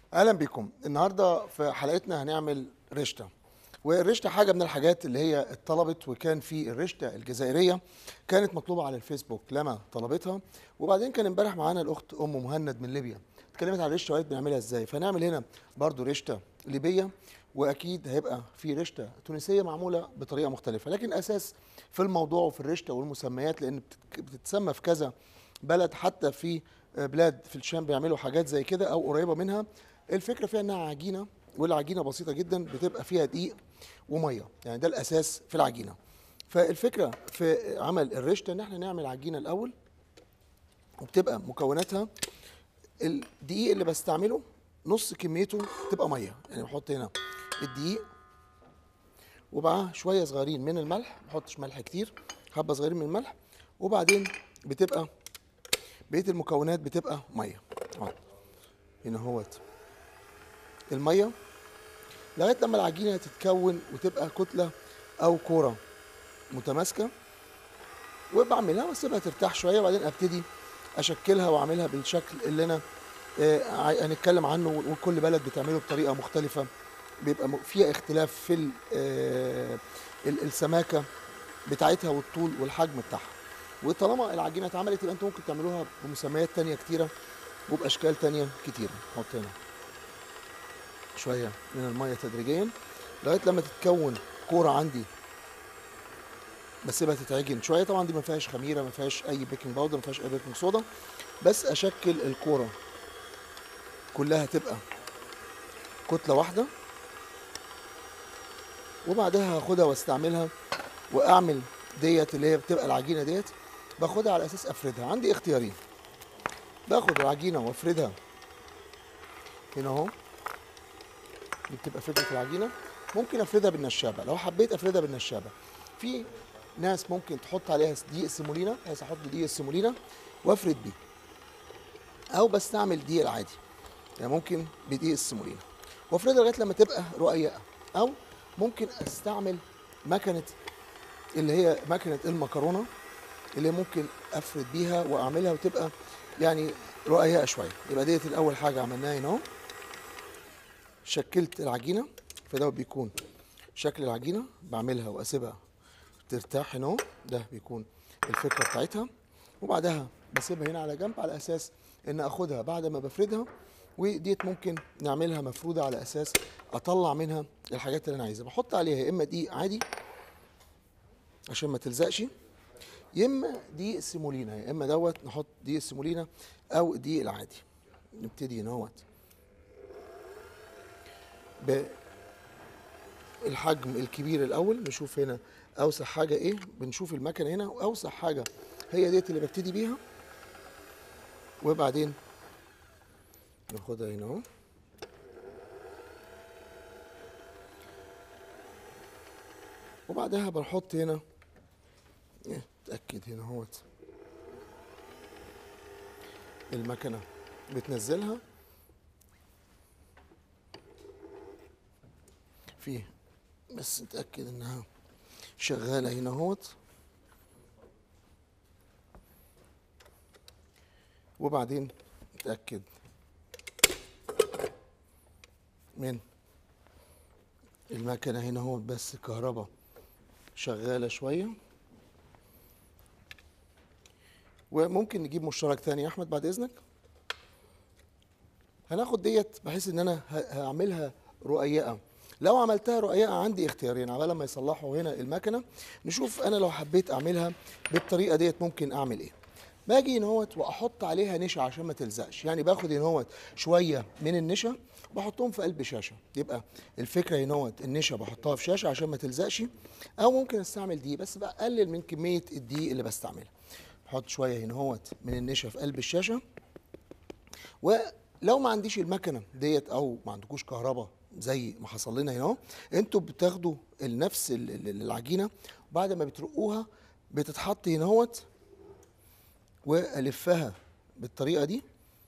اهلا بكم النهارده في حلقتنا هنعمل رشته والرشته حاجه من الحاجات اللي هي اتطلبت وكان في الرشته الجزائريه كانت مطلوبه على الفيسبوك لما طلبتها وبعدين كان امبارح معانا الاخت ام مهند من ليبيا اتكلمت عن الرشته وقالت بنعملها ازاي فنعمل هنا برضو رشته ليبيه واكيد هيبقى في رشته تونسيه معموله بطريقه مختلفه لكن اساس في الموضوع وفي الرشته والمسميات لان بتت- بتتسمى في كذا بلد حتى في بلاد في الشام بيعملوا حاجات زي كده او قريبه منها الفكره فيها انها عجينه والعجينه بسيطه جدا بتبقى فيها دقيق وميه يعني ده الاساس في العجينه فالفكره في عمل الرشته ان احنا نعمل عجينه الاول وبتبقى مكوناتها الدقيق اللي بستعمله نص كميته تبقى ميه يعني بحط هنا الدقيق ومعاه شويه صغيرين من الملح ما بحطش ملح كتير حبه صغيرين من الملح وبعدين بتبقى بقيه المكونات بتبقى ميه اهو هنا اهوت الميه لغايه لما العجينه تتكون وتبقى كتله او كوره متماسكه وبعملها واسيبها ترتاح شويه وبعدين ابتدي اشكلها واعملها بالشكل اللي انا آه، عاي- هنتكلم عنه وكل بلد بتعمله بطريقه مختلفه بيبقى م- فيها اختلاف في ال- آه، ال- السماكه بتاعتها والطول والحجم بتاعها وطالما العجينه اتعملت يبقى انتوا ممكن تعملوها بمسميات تانية كتيره وباشكال تانية كتيره نحط هنا شويه من الميه تدريجيا لغايه لما تتكون كوره عندي بسيبها تتعجن شويه طبعا دي ما فيهاش خميره ما فيهاش اي بيكنج باودر ما فيهاش اي بيكنج صودا بس اشكل الكوره كلها تبقى كتله واحده وبعدها هاخدها واستعملها واعمل ديت اللي هي بتبقى العجينه ديت باخدها على اساس افردها عندي اختيارين باخد العجينه وافردها هنا اهو دي بتبقى فكره العجينه ممكن افردها بالنشابه لو حبيت افردها بالنشابه في ناس ممكن تحط عليها دقيق السيمولينا بحيث احط دقيق السيمولينا وافرد بيه او بستعمل دقيق العادي يعني ممكن بدقيق السيمولينا وافردها لغايه لما تبقى رقيقه او ممكن استعمل مكنه اللي هي مكنه المكرونه اللي ممكن افرد بيها واعملها وتبقى يعني رقيقه شويه يبقى ديت الاول حاجه عملناها هنا اهو شكلت العجينه فده بيكون شكل العجينه بعملها واسيبها ترتاح هنا اهو ده بيكون الفكره بتاعتها وبعدها بسيبها هنا على جنب على اساس ان اخدها بعد ما بفردها وديت ممكن نعملها مفروده على اساس اطلع منها الحاجات اللي انا عايزها بحط عليها يا اما دقيق عادي عشان ما تلزقش يا اما دقيق السيمولينا يا اما دوت نحط دقيق السيمولينا او الدقيق العادي نبتدي هنا اهوت بالحجم الكبير الاول نشوف هنا اوسع حاجه ايه بنشوف المكنه هنا واوسع حاجه هي ديت اللي ببتدي بيها وبعدين ناخدها هنا اهو وبعدها بنحط هنا اتاكد هنا اهوت المكنه بتنزلها فيه بس نتاكد انها شغاله هنا اهوت وبعدين نتاكد من المكنه هنا اهوت بس الكهرباء شغاله شويه وممكن نجيب مشترك تاني يا احمد بعد اذنك هناخد ديت بحيث ان انا ه- هعملها رقيقه لو عملتها رقيقه عندي اختيارين عبال ما يصلحوا هنا المكنه نشوف انا لو حبيت اعملها بالطريقه ديت ممكن اعمل ايه باجي هنا اهوت واحط عليها نشا عشان ما تلزقش يعني باخد هنا اهوت شويه من النشا بحطهم في قلب شاشه يبقى الفكره هنا اهوت النشا بحطها في شاشه عشان ما تلزقش او ممكن استعمل دي بس بقلل من كميه الدقيق اللي بستعملها بحط شويه هنا اهوت من النشا في قلب الشاشه ولو ما عنديش المكنه ديت او ما عندكوش كهرباء زي ما حصل لنا هنا اهو انتوا بتاخدوا نفس ال- ال- العجينه وبعد ما بترقوها بتتحط هنا اهوت والفها بالطريقه دي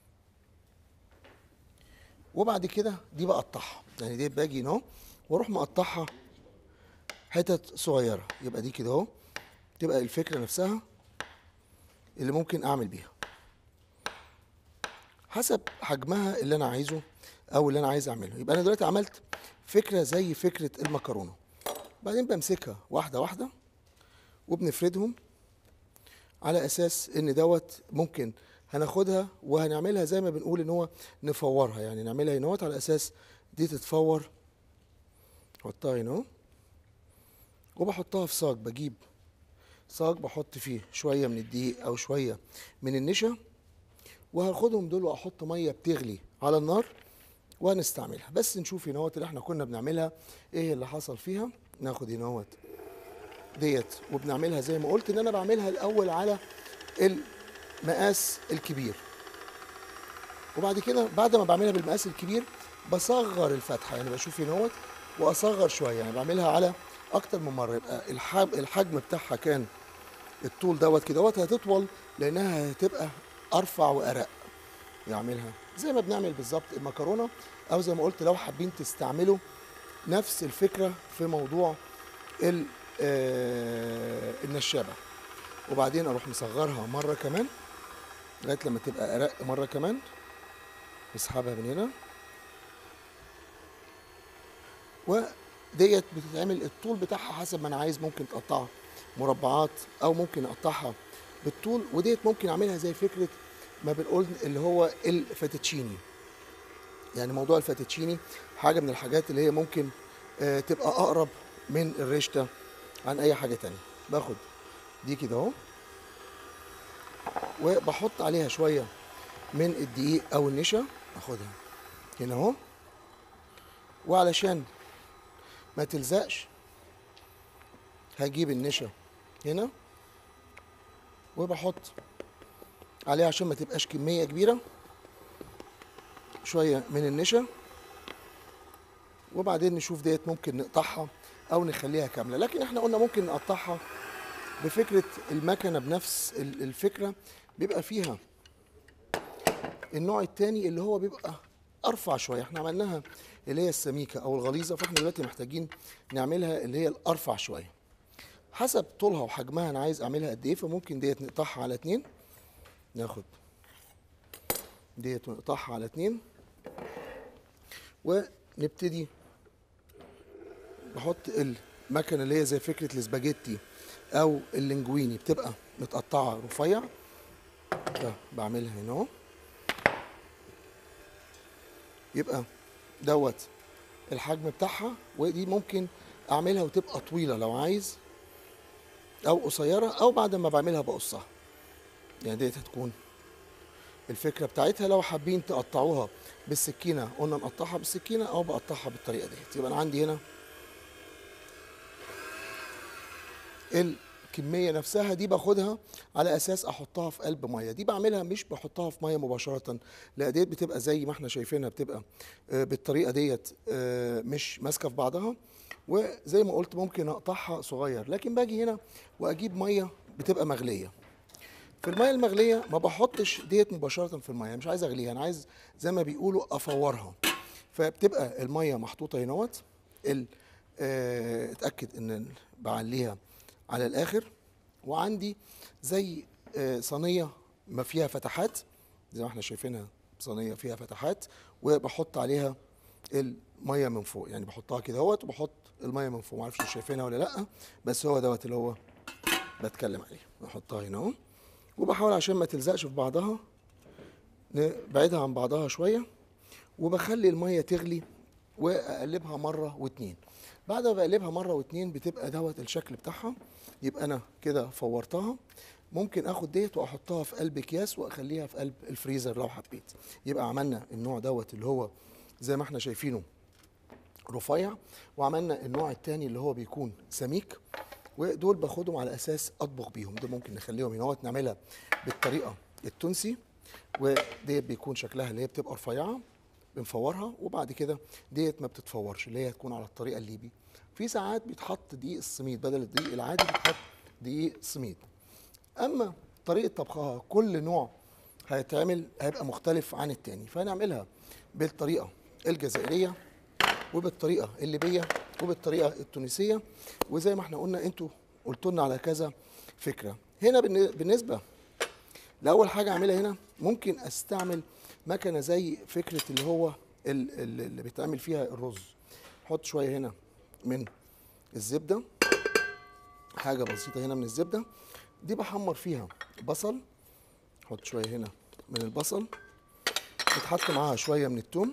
وبعد كده دي بقطعها يعني دي باجي هنا اهو واروح مقطعها حتت صغيره يبقى دي كده اهو تبقى الفكره نفسها اللي ممكن اعمل بيها حسب حجمها اللي انا عايزه او اللي انا عايز اعمله يبقى انا دلوقتي عملت فكره زي فكره المكرونه بعدين بمسكها واحده واحده وبنفردهم على اساس ان دوت ممكن هناخدها وهنعملها زي ما بنقول ان هو نفورها يعني نعملها هنا على اساس دي تتفور احطها هنا اهو وبحطها في صاج بجيب صاج بحط فيه شويه من الدقيق او شويه من النشا وهاخدهم دول واحط ميه بتغلي على النار وهنستعملها بس نشوف هنا اللي احنا كنا بنعملها ايه اللي حصل فيها ناخد هنا ديت وبنعملها زي ما قلت ان انا بعملها الاول على المقاس الكبير وبعد كده بعد ما بعملها بالمقاس الكبير بصغر الفتحه يعني بشوف هنا واصغر شويه يعني بعملها على اكتر من مره يبقى الحجم بتاعها كان الطول دوت كده دوت هتطول لانها هتبقى ارفع وارق يعملها زي ما بنعمل بالظبط المكرونه او زي ما قلت لو حابين تستعملوا نفس الفكره في موضوع آه، النشابه وبعدين اروح مصغرها مره كمان لغايه لما تبقى ارق مره كمان نسحبها من هنا وديت بتتعمل الطول بتاعها حسب ما انا عايز ممكن تقطعها مربعات او ممكن اقطعها بالطول وديت ممكن اعملها زي فكره ما بنقول اللي هو الفاتتشيني يعني موضوع الفاتتشيني حاجه من الحاجات اللي هي ممكن آه، تبقى اقرب من الريشتا عن اي حاجه تانية باخد دي كده اهو وبحط عليها شويه من الدقيق او النشا اخدها هنا اهو وعلشان ما تلزقش هجيب النشا هنا وبحط عليها عشان ما تبقاش كميه كبيره شويه من النشا وبعدين نشوف ديت ممكن نقطعها او نخليها كامله لكن احنا قلنا ممكن نقطعها بفكره المكنه بنفس الفكره بيبقى فيها النوع الثاني اللي هو بيبقى ارفع شويه احنا عملناها اللي هي السميكه او الغليظه فاحنا دلوقتي محتاجين نعملها اللي هي الارفع شويه حسب طولها وحجمها انا عايز اعملها قد ايه فممكن ديت نقطعها على اتنين ناخد ديت ونقطعها على اتنين ونبتدي نحط المكنه اللي هي زي فكره الاسباجيتي او اللينجويني بتبقى متقطعه رفيع ده بعملها هنا اهو يبقى دوت الحجم بتاعها ودي ممكن اعملها وتبقى طويله لو عايز او قصيره او بعد ما بعملها بقصها يعني ديت هتكون الفكره بتاعتها لو حابين تقطعوها بالسكينه قلنا نقطعها بالسكينه او بقطعها بالطريقه ديت يبقى انا عندي هنا الكميه نفسها دي باخدها على اساس احطها في قلب ميه دي بعملها مش بحطها في ميه مباشره لا ديت بتبقى زي ما احنا شايفينها بتبقى آه، بالطريقه ديت آه، مش ماسكه في بعضها وزي ما قلت ممكن اقطعها صغير لكن باجي هنا واجيب ميه بتبقى مغليه في الميه المغليه ما بحطش ديت مباشره في الميه مش عايز اغليها انا عايز زي ما بيقولوا افورها فبتبقى الميه محطوطه هنوت اه اتاكد ان بعليها على الاخر وعندي زي اه صينيه ما فيها فتحات زي ما احنا شايفينها صينيه فيها فتحات وبحط عليها الميه من فوق يعني بحطها كده اهوت وبحط الميه من فوق ما اعرفش شايفينها ولا لا بس هو دوت اللي هو بتكلم عليه بحطها هنا اهو وبحاول عشان ما تلزقش في بعضها نبعدها عن بعضها شويه وبخلي الميه تغلي واقلبها مره واتنين بعد ما بقلبها مره واتنين بتبقى دوت الشكل بتاعها يبقى انا كده فورتها ممكن اخد ديت واحطها في قلب اكياس واخليها في قلب الفريزر لو حبيت يبقى عملنا النوع دوت اللي هو زي ما احنا شايفينه رفيع وعملنا النوع الثاني اللي هو بيكون سميك ودول باخدهم على اساس اطبخ بيهم دول ممكن نخليهم هنا نعملها بالطريقه التونسي وديت بيكون شكلها اللي هي بتبقى رفيعه بنفورها وبعد كده ديت ما بتتفورش اللي هي تكون على الطريقه الليبي في ساعات بيتحط دقيق السميد بدل الدقيق العادي بيتحط دقيق سميد اما طريقه طبخها كل نوع هيتعمل هيبقى مختلف عن التاني فهنعملها بالطريقه الجزائريه وبالطريقه الليبيه وبالطريقه التونسيه وزي ما احنا قلنا انتوا قلتوا لنا على كذا فكره هنا بالنسبه لاول حاجه اعملها هنا ممكن استعمل مكنه زي فكره اللي هو ال- ال- اللي بيتعمل فيها الرز نحط شويه هنا من الزبده حاجه بسيطه هنا من الزبده دي بحمر فيها بصل نحط شويه هنا من البصل بتحط معاها شويه من التوم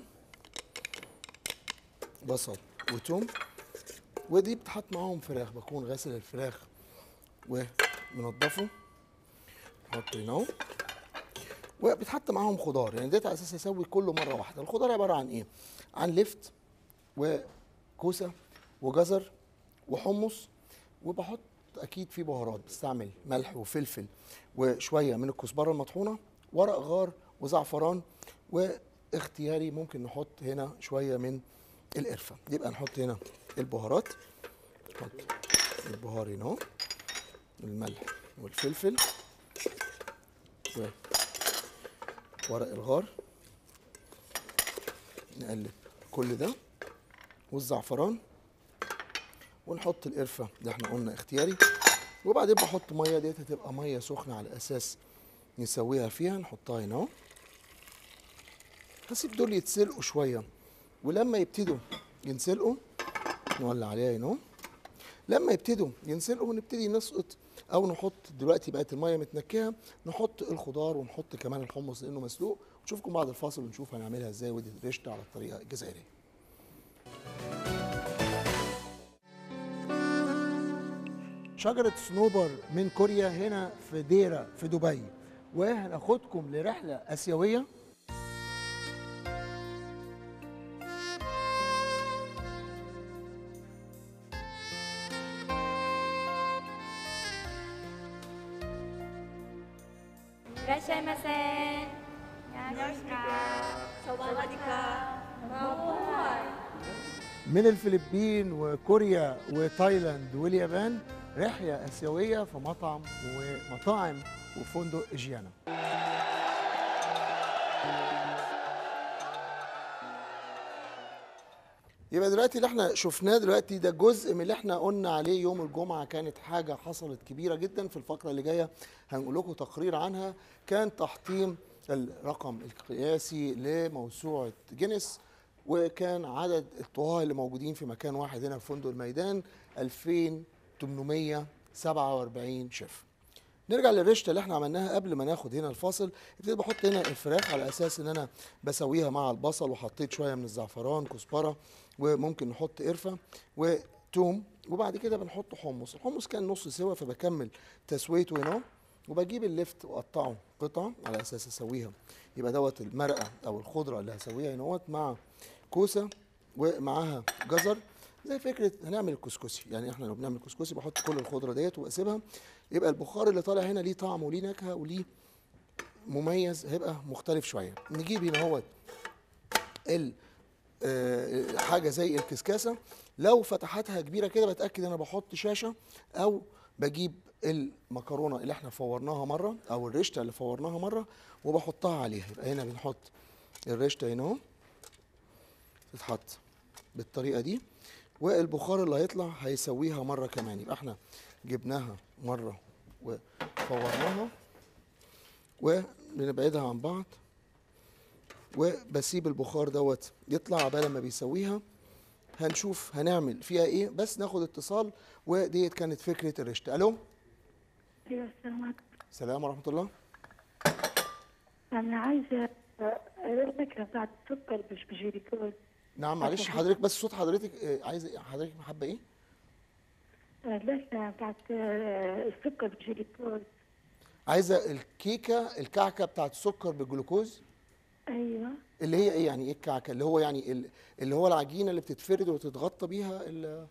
بصل وتوم ودي بتحط معاهم فراخ بكون غاسل الفراخ ومنضفه نحط هنا اهو وبتحط معاهم خضار يعني ديت على اساس اسوي كله مره واحده الخضار عباره عن ايه عن لفت وكوسه وجزر وحمص وبحط اكيد في بهارات بستعمل ملح وفلفل وشويه من الكزبره المطحونه ورق غار وزعفران واختياري ممكن نحط هنا شويه من القرفه يبقى نحط هنا البهارات نحط البهار هنا اهو الملح والفلفل وورق الغار نقلب كل ده والزعفران ونحط القرفه اللي احنا قلنا اختياري وبعدين بحط ميه ديت هتبقى ميه سخنه على اساس نسويها فيها نحطها هنا اهو هسيب دول يتسلقوا شويه ولما يبتدوا ينسلقوا نولع عليها هنا اهو لما يبتدوا ينسلقوا نبتدي نسقط او نحط دلوقتي بقت الميه متنكهه نحط الخضار ونحط كمان الحمص لانه مسلوق نشوفكم بعد الفاصل ونشوف هنعملها ازاي ودي رشته على الطريقه الجزائريه شجرة صنوبر من كوريا هنا في ديرة في دبي وهناخدكم لرحلة آسيوية 이라시아이마세. 안녕하십니까. 사와디카. من الفلبين وكوريا وتايلاند واليابان رحلة آسيوية في مطعم ومطاعم وفندق إجيانا يبقى دلوقتي اللي احنا شفناه دلوقتي ده جزء من اللي احنا قلنا عليه يوم الجمعة كانت حاجة حصلت كبيرة جدا في الفقرة اللي جاية هنقول لكم تقرير عنها كان تحطيم الرقم القياسي لموسوعة جينيس وكان عدد الطهاة اللي موجودين في مكان واحد هنا في فندق الميدان 2847 شيف نرجع للرشته اللي احنا عملناها قبل ما ناخد هنا الفاصل ابتديت بحط هنا الفراخ على اساس ان انا بسويها مع البصل وحطيت شويه من الزعفران كزبره وممكن نحط قرفه وتوم وبعد كده بنحط حمص الحمص كان نص سوا فبكمل تسويته هنا وبجيب اللفت واقطعه قطع على اساس اسويها يبقى دوت المرقه او الخضره اللي هسويها هنا مع كوسه ومعاها جزر زي فكره هنعمل الكسكسي يعني احنا لو بنعمل كسكسي بحط كل الخضره ديت واسيبها يبقى البخار اللي طالع هنا ليه طعم وليه نكهه وليه مميز هيبقى مختلف شويه نجيب هنا اهوت ال آه، حاجه زي الكسكاسه لو فتحاتها كبيره كده بتاكد ان انا بحط شاشه او بجيب المكرونه اللي احنا فورناها مره او الرشته اللي فورناها مره وبحطها عليها يبقى هنا بنحط الرشته هنا اهو تتحط بالطريقه دي والبخار اللي هيطلع هيسويها مره كمان يبقى احنا جبناها مره وفورناها وبنبعدها عن بعض وبسيب البخار دوت يطلع عبال ما بيسويها هنشوف هنعمل فيها ايه بس ناخد اتصال وديت كانت فكره الرشته الو ايوه السلام عليكم سلام ورحمه الله انا عايزه الفكره بتاعت السكر مش بجيليكوز نعم معلش حضرتك بس صوت حضرتك آه، عايزه حضرتك حابه ايه اللحمه بتاعت آه، السكر بجيليكوز عايزه الكيكه الكعكه بتاعت السكر بالجلوكوز ايوه اللي هي ايه يعني ايه الكعكه اللي هو يعني ال- اللي هو العجينه اللي بتتفرد وتتغطى بيها ال-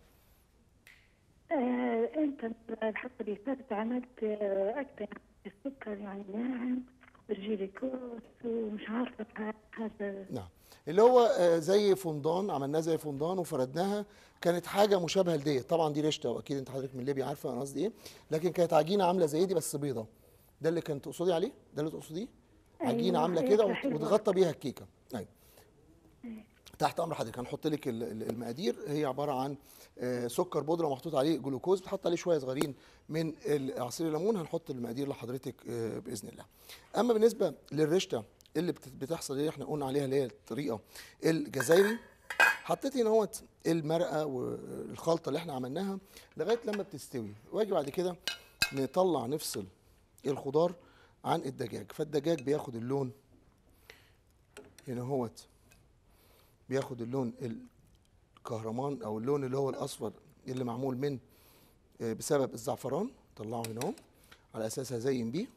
آه انت الحلقه اللي فاتت عملت آه اكثر السكر يعني ناعم والجيليكوز ومش عارفه هذا نعم اللي هو آه، زي فندان عملناه زي فندان وفردناها كانت حاجه مشابهه لديت طبعا دي رشته واكيد انت حضرتك من ليبيا عارفه انا قصدي ايه لكن كانت عجينه عامله زي دي بس بيضه ده اللي كنت تقصدي عليه ده اللي تقصديه عجينه أيوة، عامله هي كده كانت وت- حلوة. وتغطى بيها الكيكه ايوه تحت امر حضرتك هنحط لك ال- ال- المقادير هي عباره عن آه، سكر بودره محطوط عليه جلوكوز بتحط عليه شويه صغيرين من ال- عصير الليمون هنحط المقادير لحضرتك آه، باذن الله اما بالنسبه للرشته اللي بت- بتحصل اللي احنا قلنا عليها اللي هي الطريقه الجزائري حطيت هنا اهوت المرقه والخلطه اللي احنا عملناها لغايه لما بتستوي واجي بعد كده نطلع نفصل الخضار عن الدجاج فالدجاج بياخد اللون هنا اهوت بياخد اللون الكهرمان او اللون اللي هو الاصفر اللي معمول من آه، بسبب الزعفران طلعه هنا اهو على اساس هزين بيه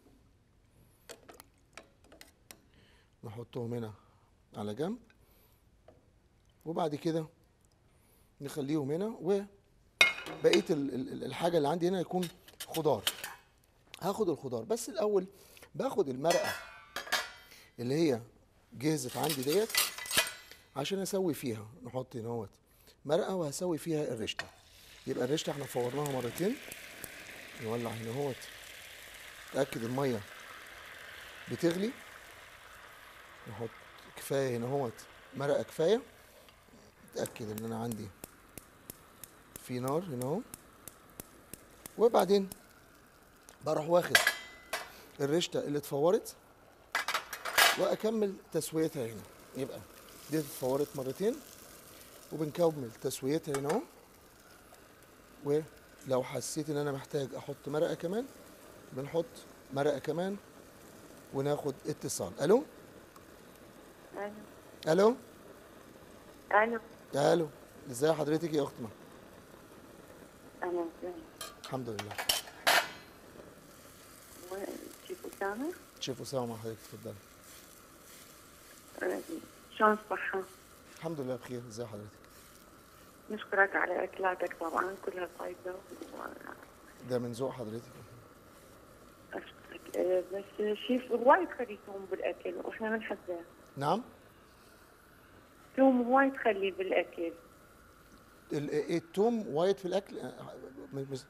نحطهم هنا على جنب وبعد كده نخليهم هنا وبقيه ال- ال- الحاجه اللي عندي هنا يكون خضار هاخد الخضار بس الاول باخد المرقه اللي هي جهزت عندي ديت عشان اسوي فيها نحط هنا اهوت مرقه وهسوي فيها الرشته يبقى الرشته احنا فورناها مرتين نولع هنا اهوت تاكد الميه بتغلي نحط كفايه هنا اهوت مرقه كفايه اتاكد ان انا عندي في نار هنا اهو وبعدين بروح واخد الرشته اللي اتفورت واكمل تسويتها هنا يبقى دي اتفورت مرتين وبنكمل تسويتها هنا اهو ولو حسيت ان انا محتاج احط مرقه كمان بنحط مرقه كمان وناخد اتصال الو الو الو الو الو ازاي حضرتك يا اختنا انا زين الحمد لله شيف اسامه شيف اسامه مع حضرتك اتفضلي شلون الصحه؟ الحمد لله بخير ازاي حضرتك نشكرك على اكلاتك طبعا كلها طيبه ده من ذوق حضرتك اشكرك آه، بس شيف هواي تخلي توم بالاكل واحنا بنحبه نعم توم هواي تخلي بالاكل ال- ايه التوم وايت في الاكل آه، م- مش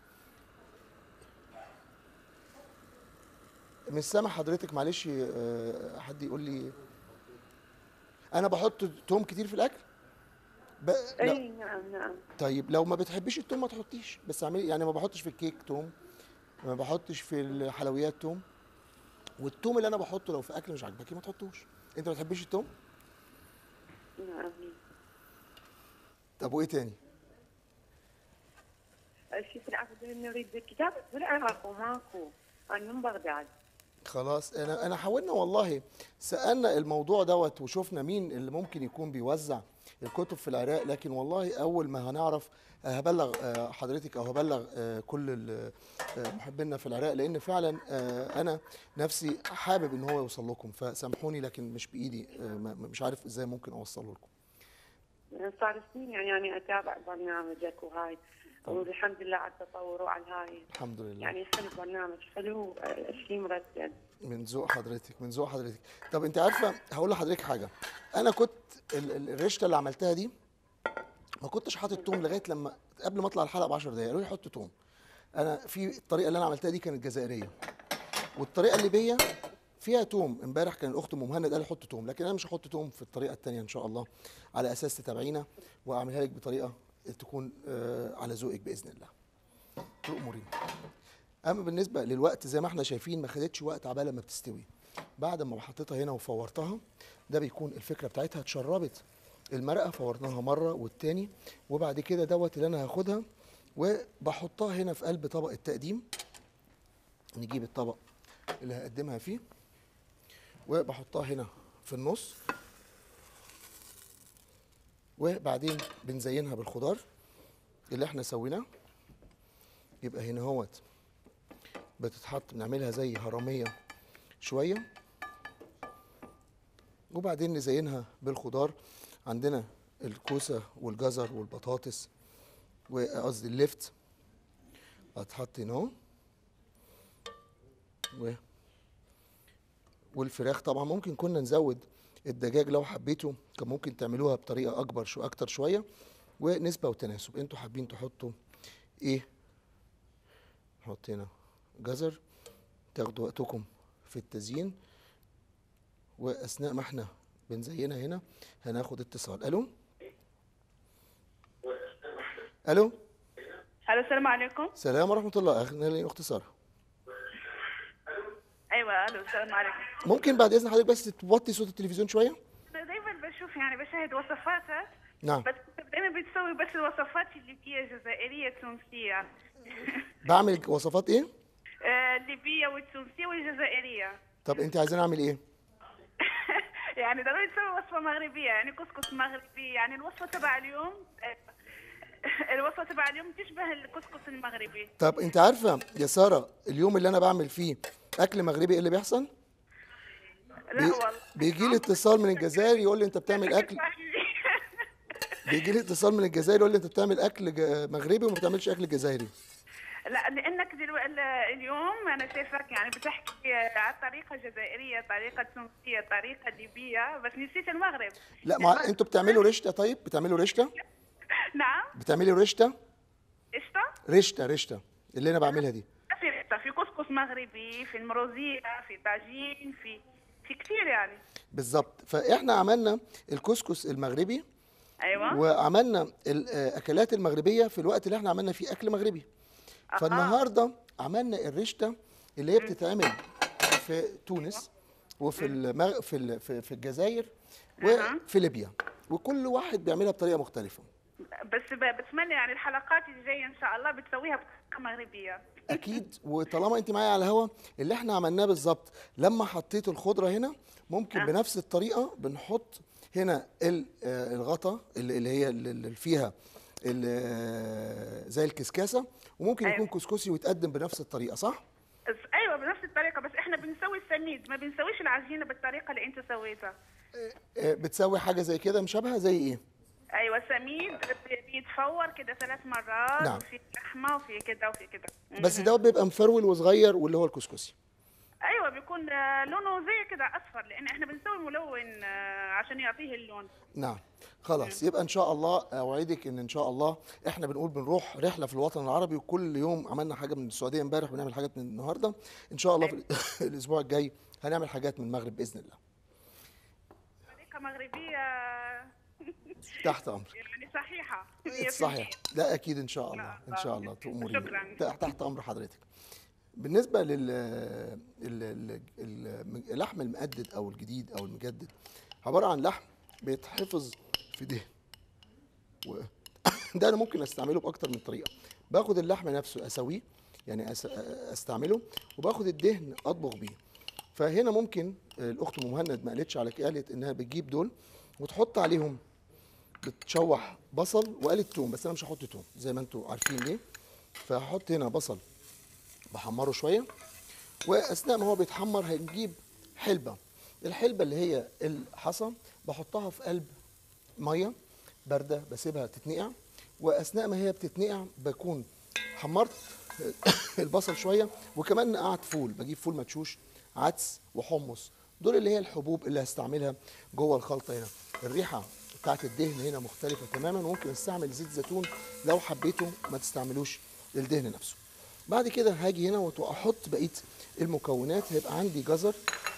مش سامع حضرتك معلش آه، حد يقول لي انا بحط توم كتير في الاكل ب... لا. اي نعم نعم طيب لو ما بتحبيش التوم ما تحطيش بس اعملي يعني ما بحطش في الكيك توم ما بحطش في الحلويات توم والتوم اللي انا بحطه لو في اكل مش عاجبك ما تحطوش انت ما بتحبيش التوم نعم طب وايه تاني الشيف العبد نريد كتابة بالعراق وماكو انا من بغداد خلاص انا انا حاولنا والله سالنا الموضوع دوت وشفنا مين اللي ممكن يكون بيوزع الكتب في العراق لكن والله اول ما هنعرف آه، هبلغ آه، حضرتك او هبلغ آه، كل ال- آه، محبينا في العراق لان فعلا آه، انا نفسي حابب ان هو يوصل لكم فسامحوني لكن مش بايدي آه، ما- مش عارف ازاي ممكن اوصله لكم صار سنين يعني انا اتابع برنامجك وهاي والحمد لله على التطور وعلى هاي الحمد لله يعني حلو برنامج حلو آه، شيء مرتب من ذوق حضرتك من ذوق حضرتك طب انت عارفه هقول لحضرتك حاجه انا كنت ال- ال- الرشته اللي عملتها دي ما كنتش حاطط توم لغايه لما قبل ما اطلع الحلقه ب 10 دقايق قالوا لي حط توم انا في الطريقه اللي انا عملتها دي كانت جزائريه والطريقه اللي بيا فيها توم امبارح كان الاخت ام مهند قال لي حط توم لكن انا مش هحط توم في الطريقه الثانيه ان شاء الله على اساس تتابعينا واعملها لك بطريقه تكون آه، على ذوقك باذن الله تؤمرين اما بالنسبه للوقت زي ما احنا شايفين ما خدتش وقت عبال ما بتستوي بعد ما حطيتها هنا وفورتها ده بيكون الفكره بتاعتها اتشربت المرقه فورناها مره والتاني وبعد كده دوت اللي انا هاخدها وبحطها هنا في قلب طبق التقديم نجيب الطبق اللي هقدمها فيه وبحطها هنا في النص وبعدين بنزينها بالخضار اللي احنا سويناه يبقى هنا اهوت بتتحط بنعملها زي هرمية شوية وبعدين نزينها بالخضار عندنا الكوسة والجزر والبطاطس وقصدي اللفت هتحط هنا اهو و والفراخ طبعا ممكن كنا نزود الدجاج لو حبيتوا كان ممكن تعملوها بطريقة أكبر شو أكتر شوية ونسبة وتناسب انتوا حابين تحطوا ايه نحط هنا جزر تاخدوا وقتكم في التزيين واثناء ما احنا بنزينها هنا هناخد اتصال الو الو الو السلام عليكم سلام ورحمه الله اخنا لي اخت ساره ايوه ايوه الو السلام عليكم ممكن بعد اذن حضرتك بس توطي صوت التلفزيون شويه انا دايما بشوف يعني بشاهد وصفاتك نعم بس دايما بتسوي بس الوصفات الليبيه جزائريه تونسيه بعمل وصفات ايه آه، الليبيه والتونسيه والجزائريه طب انت عايزين اعمل ايه يعني ضروري تسوي وصفه مغربيه يعني كسكس مغربي يعني الوصفه تبع اليوم آه، الوصفه تبع اليوم تشبه الكسكس المغربي طب انت عارفه يا ساره اليوم اللي انا بعمل فيه اكل مغربي ايه اللي بيحصل لا والله بيجي لي اتصال من الجزائر يقول لي انت بتعمل اكل بيجي لي اتصال من الجزائر يقول لي انت بتعمل اكل ج- مغربي وما بتعملش اكل جزائري لا لانك دلوقتي اليوم انا شايفك يعني بتحكي على طريقه جزائريه طريقه تونسيه طريقه ليبيه بس نسيت المغرب لا ما انتوا بتعملوا رشته طيب بتعملوا رشته نعم بتعملي رشته قشطه رشته رشته اللي انا بعملها دي في قشطة، في كسكس مغربي في المروزيه في طاجين في في كثير يعني بالظبط فاحنا عملنا الكسكس المغربي ايوه وعملنا الاكلات المغربيه في الوقت اللي احنا عملنا فيه اكل مغربي فالنهارده عملنا الرشته اللي هي بتتعمل في تونس وفي المغ... في ال- في في الجزائر وفي ليبيا وكل واحد بيعملها بطريقه مختلفه بس ب- بتمنى يعني الحلقات الجايه ان شاء الله بتسويها بطريقه مغربيه اكيد وطالما انت معايا على الهوا اللي احنا عملناه بالظبط لما حطيت الخضره هنا ممكن بنفس الطريقه بنحط هنا ال- آه، الغطا اللي اللي هي اللي اللي فيها ال- آه، زي الكسكاسه وممكن أيوة. يكون كسكسي ويتقدم بنفس الطريقه صح بس- ايوه بنفس الطريقه بس احنا بنسوي السميد ما بنسويش العجينه بالطريقه اللي انت سويتها آه، بتسوي حاجه زي كده مشابهه زي ايه ايوه سميد بي- بيتفور كده ثلاث مرات نعم. وفي لحمه وفي كده وفي كده بس ده بيبقى مفرول وصغير واللي هو الكسكسي ايوه بيكون آه، لونه زي كده اصفر لان احنا بنسوي ملون آه، عشان يعطيه اللون نعم خلاص يبقى ان شاء الله اوعدك ان ان شاء الله احنا بنقول بنروح رحله في الوطن العربي وكل يوم عملنا حاجه من السعوديه امبارح بنعمل حاجات من النهارده ان شاء الله في الاسبوع الجاي هنعمل حاجات من المغرب باذن الله طريقه مغربيه تحت امرك يعني صحيحه 100%. صحيح لا اكيد ان شاء الله ان شاء الله تأمريني شكراً. ت- تحت امر حضرتك بالنسبه لل ال- ال- ال- اللحم المقدد او الجديد او المجدد عباره عن لحم بيتحفظ في دهن و... ده انا ممكن استعمله باكتر من طريقه باخد اللحم نفسه اسويه يعني أس... استعمله وباخد الدهن اطبخ بيه فهنا ممكن الاخت ام مهند ما قالتش على كده قالت انها بتجيب دول وتحط عليهم بتشوح بصل وقالت توم بس انا مش هحط توم زي ما انتم عارفين ليه فهحط هنا بصل بحمره شويه واثناء ما هو بيتحمر هنجيب حلبه الحلبه اللي هي الحصى بحطها في قلب ميه بارده بسيبها تتنقع واثناء ما هي بتتنقع بكون حمرت البصل شويه وكمان نقعت فول بجيب فول مدشوش عدس وحمص دول اللي هي الحبوب اللي هستعملها جوه الخلطه هنا الريحه بتاعت الدهن هنا مختلفه تماما وممكن استعمل زيت زيتون لو حبيته ما تستعملوش الدهن نفسه بعد كده هاجي هنا واحط بقيه المكونات هيبقى عندي جزر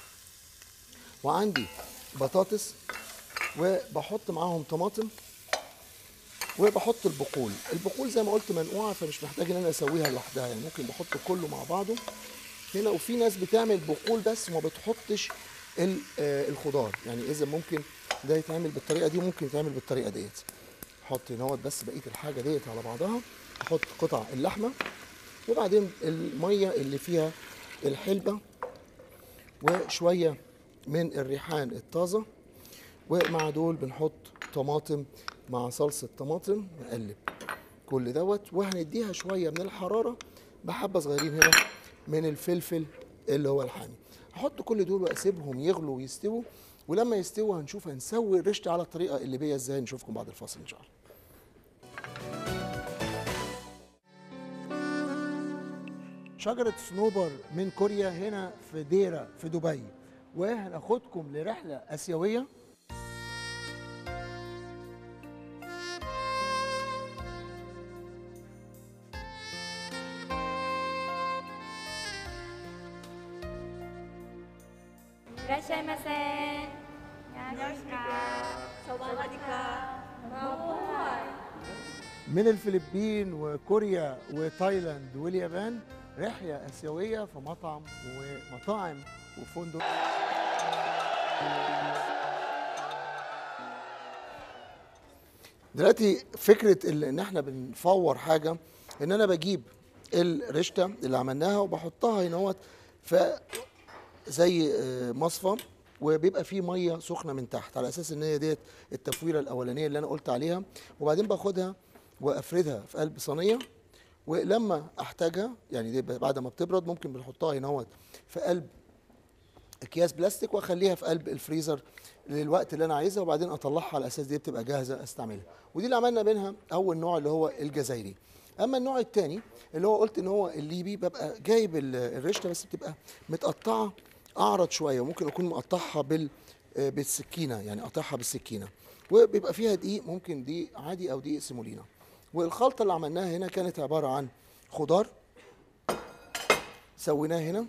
وعندي بطاطس وبحط معاهم طماطم وبحط البقول البقول زي ما قلت منقوعه فمش محتاج ان انا اسويها لوحدها يعني ممكن بحط كله مع بعضه هنا وفي ناس بتعمل بقول بس وما بتحطش ال- آه، الخضار يعني اذا ممكن ده يتعمل بالطريقه دي وممكن يتعمل بالطريقه ديت احط هنا بس بقيه الحاجه ديت على بعضها احط قطع اللحمه وبعدين الميه اللي فيها الحلبه وشويه من الريحان الطازه ومع دول بنحط طماطم مع صلصه طماطم نقلب كل دوت وهنديها شويه من الحراره بحبه صغيرين هنا من الفلفل اللي هو الحامي هحط كل دول واسيبهم يغلوا ويستووا ولما يستووا هنشوف هنسوي الرشته على الطريقه اللي بيها ازاي نشوفكم بعد الفاصل ان شاء الله شجرة صنوبر من كوريا هنا في ديرة في دبي وهناخدكم لرحلة آسيوية 이라시아이마세. 안녕하십니까. 사와디카. من الفلبين وكوريا وتايلاند واليابان رحله اسيويه في مطعم ومطاعم وفندق دلوقتي فكره ال- ان احنا بنفور حاجه ان انا بجيب الرشته اللي عملناها وبحطها هنا اهوت في زي آه، مصفى وبيبقى فيه ميه سخنه من تحت على اساس ان هي ديت التفويره الاولانيه اللي انا قلت عليها وبعدين باخدها وافردها في قلب صينيه ولما احتاجها يعني دي بعد ما بتبرد ممكن بنحطها هنا اهوت في قلب اكياس بلاستيك واخليها في قلب الفريزر للوقت اللي انا عايزها وبعدين اطلعها على اساس دي بتبقى جاهزه استعملها ودي اللي عملنا منها اول نوع اللي هو الجزائري اما النوع الثاني اللي هو قلت ان هو الليبي ببقى جايب ال- الرشته بس بتبقى متقطعه اعرض شويه وممكن اكون مقطعها بال آه، بالسكينه يعني قاطعها بالسكينه وبيبقى فيها دقيق ممكن دقيق عادي او دقيق سيمولينا والخلطه اللي عملناها هنا كانت عباره عن خضار سويناه هنا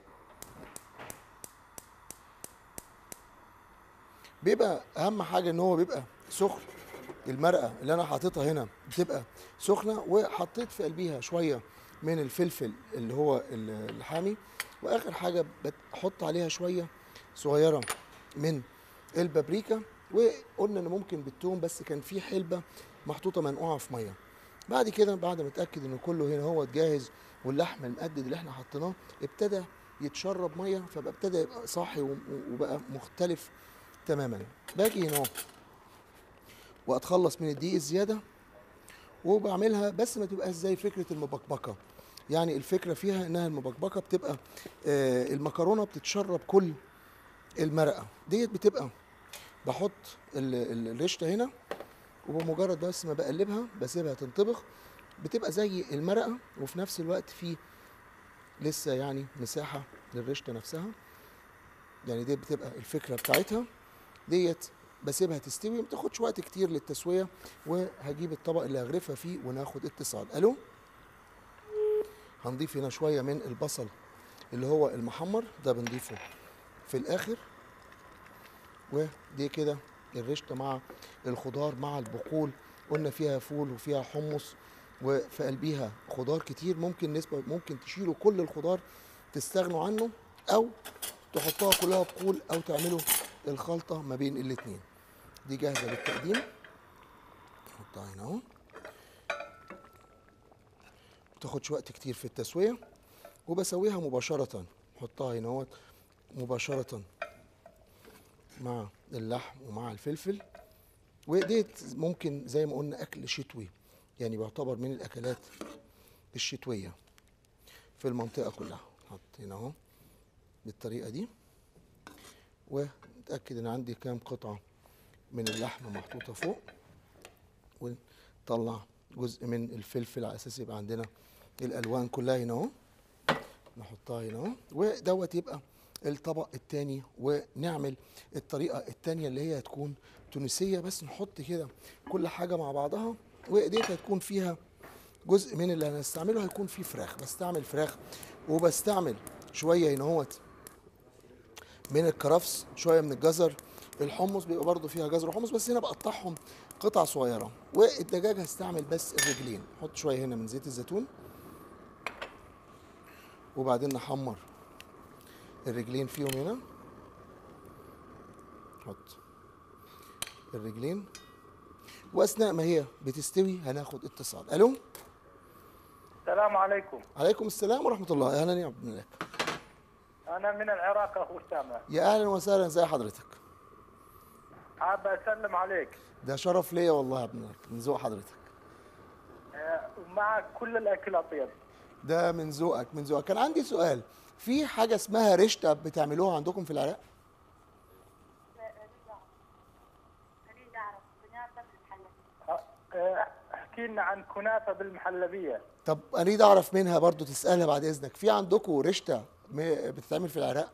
بيبقى اهم حاجه ان هو بيبقى سخن المرقه اللي انا حاططها هنا بتبقى سخنه وحطيت في قلبيها شويه من الفلفل اللي هو ال- الحامي واخر حاجه بحط عليها شويه صغيره من البابريكا وقلنا ان ممكن بالثوم بس كان في حلبه محطوطه منقوعه في ميه بعد كده بعد ما اتاكد ان كله هنا هو جاهز واللحم المقدد اللي احنا حطيناه ابتدى يتشرب ميه فبقى ابتدى يبقى صاحي و- وبقى مختلف تماما باجي هنا اهو واتخلص من الدقيق الزياده وبعملها بس ما تبقاش زي فكره المبكبكه يعني الفكره فيها انها المبكبكه بتبقى آه المكرونه بتتشرب كل المرقه ديت بتبقى بحط ال- ال- الرشته هنا وبمجرد بس ما بقلبها بسيبها تنطبخ بتبقى زي المرقه وفي نفس الوقت في لسه يعني مساحه للرشته نفسها يعني دي بتبقى الفكره بتاعتها ديت بسيبها تستوي ما تاخدش وقت كتير للتسويه وهجيب الطبق اللي هغرفها فيه وناخد اتصال الو هنضيف هنا شويه من البصل اللي هو المحمر ده بنضيفه في الاخر ودي كده الرشته مع الخضار مع البقول قلنا فيها فول وفيها حمص وفي قلبيها خضار كتير ممكن نسبه ممكن تشيلوا كل الخضار تستغنوا عنه او تحطوها كلها بقول او تعملوا الخلطه ما بين الاتنين دي جاهزه للتقديم نحطها هنا اهو بتاخدش وقت كتير في التسويه وبسويها مباشره احطها هنا اهوت مباشره مع اللحم ومع الفلفل وديت ممكن زي ما قلنا اكل شتوي يعني بيعتبر من الاكلات الشتويه في المنطقه كلها نحط هنا اهو بالطريقه دي ونتاكد ان عندي كام قطعه من اللحمه محطوطه فوق ونطلع جزء من الفلفل على اساس يبقى عندنا الالوان كلها هنا اهو نحطها هنا اهو ودوت يبقى الطبق التاني ونعمل الطريقه التانيه اللي هي هتكون تونسيه بس نحط كده كل حاجه مع بعضها وديت هتكون فيها جزء من اللي هنستعمله هيكون فيه فراخ بستعمل فراخ وبستعمل شويه هنا اهوت من الكرفس شويه من الجزر الحمص بيبقى برضو فيها جزر وحمص بس هنا بقطعهم قطع صغيره والدجاج هستعمل بس الرجلين نحط شويه هنا من زيت الزيتون وبعدين نحمر الرجلين فيهم هنا نحط الرجلين واثناء ما هي بتستوي هناخد اتصال الو السلام عليكم عليكم السلام ورحمه الله اهلا يا عبد الملك أنا من العراق أخو أسامة يا اهلا وسهلا زي حضرتك حاب أسلم عليك ده شرف ليا والله يا عبد الملك من ذوق حضرتك آه، ومعك كل الأكل أطيب ده من ذوقك من ذوقك كان عندي سؤال في حاجه اسمها رشته بتعملوها عندكم في العراق آه، آه، احكي لنا عن كنافة بالمحلبية طب اريد اعرف منها برضو تسالها بعد اذنك في عندكم رشته م- بتتعمل في العراق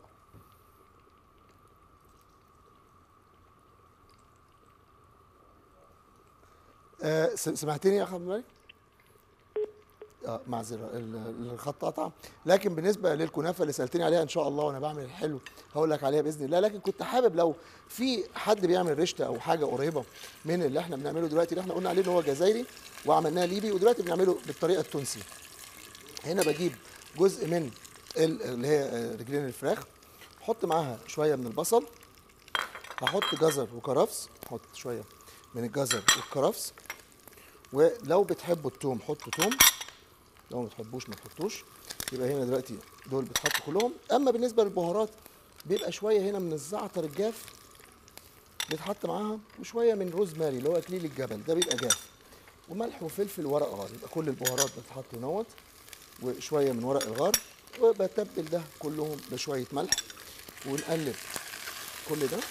آه س- سمعتني يا اخ عبد الملك اه معذره ال- الخط قطع لكن بالنسبه للكنافه اللي سالتني عليها ان شاء الله وانا بعمل الحلو هقول لك عليها باذن الله لكن كنت حابب لو في حد بيعمل رشته او حاجه قريبه من اللي احنا بنعمله دلوقتي اللي احنا قلنا عليه ان هو جزائري وعملناه ليبي ودلوقتي بنعمله بالطريقه التونسي هنا بجيب جزء من ال- اللي هي آه، رجلين الفراخ احط معاها شويه من البصل هحط جزر وكرفس احط شويه من الجزر والكرفس ولو بتحبوا التوم حطوا توم لو ما بتحبوش ما تحطوش يبقى هنا دلوقتي دول بيتحطوا كلهم اما بالنسبه للبهارات بيبقى شويه هنا من الزعتر الجاف بيتحط معاها وشويه من روزماري اللي هو اكليل الجبل ده بيبقى جاف وملح وفلفل ورق غار يبقى كل البهارات بتتحط هنوت وشويه من ورق الغار وبتبل ده كلهم بشويه ملح ونقلب كل ده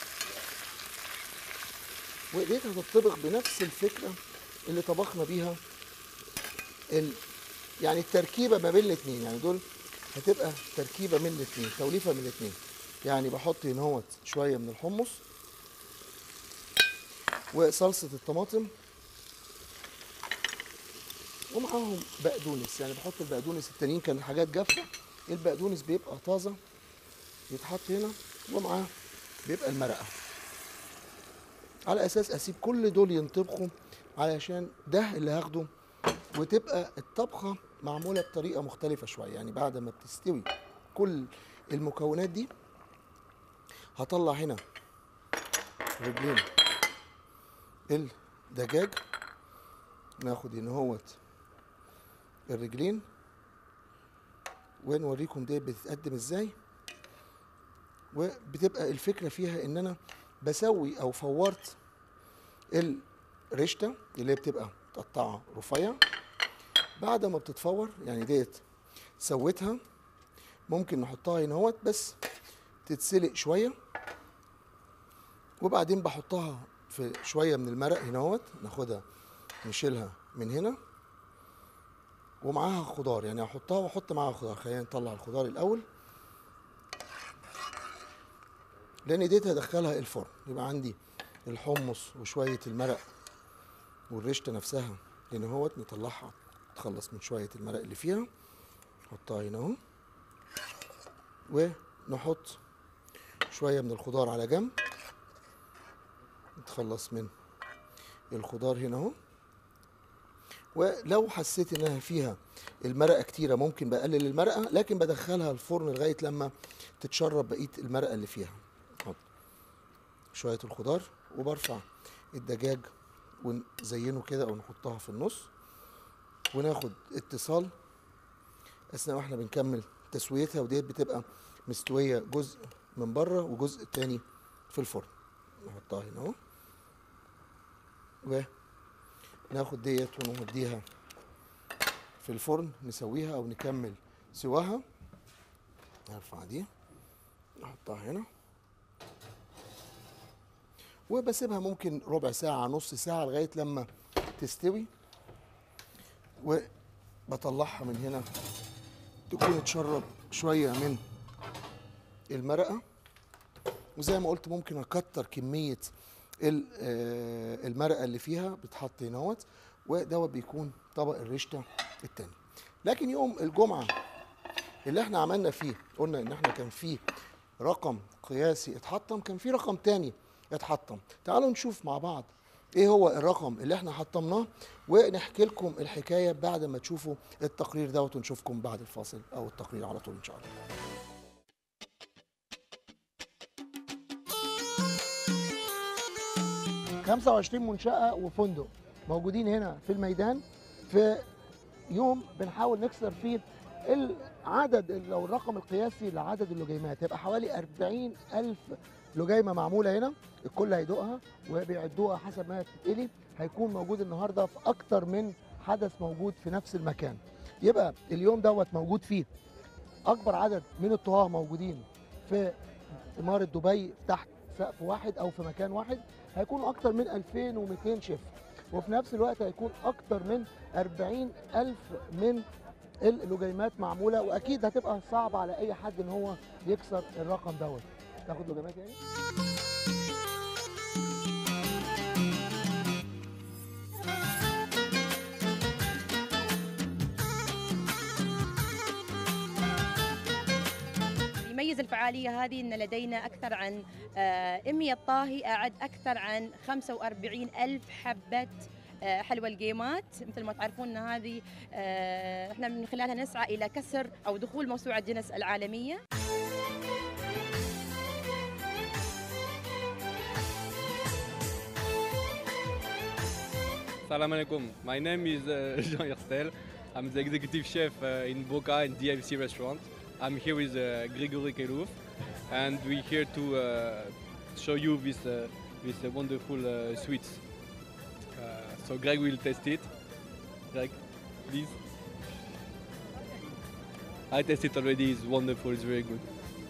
وايديك هتطبخ بنفس الفكره اللي طبخنا بيها ال... يعني التركيبه ما بين الاثنين يعني دول هتبقى تركيبه من الاثنين توليفه من الاثنين يعني بحط هنا هوت شويه من الحمص وصلصه الطماطم ومعاهم بقدونس يعني بحط البقدونس التانيين كان حاجات جافه البقدونس بيبقى طازه يتحط هنا ومعاه بيبقى المرقه على اساس اسيب كل دول ينطبخوا علشان ده اللي هاخده وتبقى الطبخه معموله بطريقه مختلفه شويه يعني بعد ما بتستوي كل المكونات دي هطلع هنا رجلين الدجاج ناخد هنا هوت الرجلين ونوريكم دي بتتقدم ازاي وبتبقى الفكره فيها ان انا بسوي او فورت الرشته اللي هي بتبقى متقطعه رفيع بعد ما بتتفور يعني ديت سويتها ممكن نحطها هنا اهوت بس تتسلق شويه وبعدين بحطها في شويه من المرق هنا اهوت ناخدها نشيلها من هنا ومعاها خضار يعني احطها واحط معاها خضار خلينا نطلع الخضار الاول لان ديت هدخلها الفرن يبقى عندي الحمص وشويه المرق والرشته نفسها هنا اهوت نطلعها نتخلص من شويه المرق اللي فيها نحطها هنا اهو ونحط شويه من الخضار على جنب نتخلص من الخضار هنا اهو ولو حسيت انها فيها المرقه كتيره ممكن بقلل المرقه لكن بدخلها الفرن لغايه لما تتشرب بقيه المرقه اللي فيها احط شويه الخضار وبرفع الدجاج ونزينه كده او نحطها في النص وناخد اتصال اثناء واحنا بنكمل تسويتها وديت بتبقى مستويه جزء من بره وجزء تاني في الفرن نحطها هنا اهو وناخد ديت ونوديها في الفرن نسويها او نكمل سواها نرفع دي نحطها هنا وبسيبها ممكن ربع ساعة نص ساعة لغاية لما تستوي وبطلعها من هنا تكون تشرب شوية من المرقة وزي ما قلت ممكن اكتر كمية ال- آه، المرقة اللي فيها بتحط هنا اهوت ودوت بيكون طبق الرشتة التاني لكن يوم الجمعة اللي احنا عملنا فيه قلنا ان احنا كان فيه رقم قياسي اتحطم كان فيه رقم تاني اتحطم تعالوا نشوف مع بعض ايه هو الرقم اللي احنا حطمناه ونحكي لكم الحكايه بعد ما تشوفوا التقرير دوت ونشوفكم بعد الفاصل او التقرير على طول ان شاء الله 25 منشأة وفندق موجودين هنا في الميدان في يوم بنحاول نكسر فيه العدد لو الرقم القياسي لعدد اللجيمات هيبقى حوالي 40 ألف لجيمة معمولة هنا الكل هيدوقها وبيعدوها حسب ما تتقلي هيكون موجود النهارده في أكتر من حدث موجود في نفس المكان يبقى اليوم دوت موجود فيه أكبر عدد من الطهاة موجودين في إمارة دبي تحت سقف واحد أو في مكان واحد هيكونوا أكتر من 2200 شيف وفي نفس الوقت هيكون أكتر من 40 ألف من اللجيمات معمولة وأكيد هتبقى صعب على أي حد إن هو يكسر الرقم دوت تاخد لجيمات يعني؟ يميز الفعالية هذه أن لدينا أكثر عن آه، 100 طاهي أعد أكثر عن 45 ألف حبة آه، حلوى الجيمات مثل ما تعرفون ان هذه آه، احنا من خلالها نسعى الى كسر او دخول موسوعه جينيس العالميه Salam alaikum. My name is uh, Jean Herstel. I'm the executive chef uh, in Boca in DFC restaurant. I'm here with uh, Grigory Kelouf, and we're here to uh, show you this uh, this uh, wonderful uh, sweets. Uh, so Greg will test it. Greg, please. I tested already. It's wonderful. It's very good.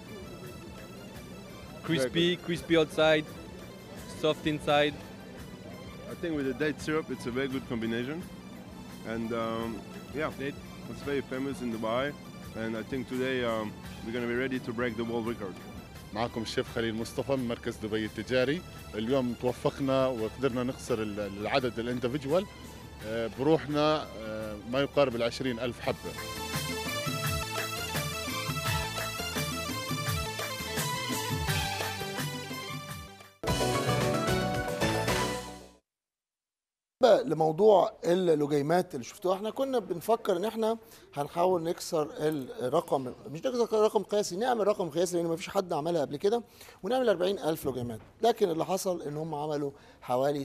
Crispy, crispy outside, soft inside. I think with the date syrup, it's a very good combination. And um, yeah, Date. it's very famous in Dubai. And I think today um, we're going to be ready to break the world record. معكم الشيف خليل مصطفى من مركز دبي التجاري اليوم توفقنا وقدرنا نخسر ال- العدد الاندفجوال آه، بروحنا آه، ما يقارب العشرين ألف حبة بالنسبه لموضوع اللوجيمات اللي شفتوها احنا كنا بنفكر ان احنا هنحاول نكسر الرقم مش نكسر رقم قياسي نعمل رقم قياسي لان مفيش حد عملها قبل كده ونعمل 40000 لوجيمات لكن اللي حصل ان هم عملوا حوالي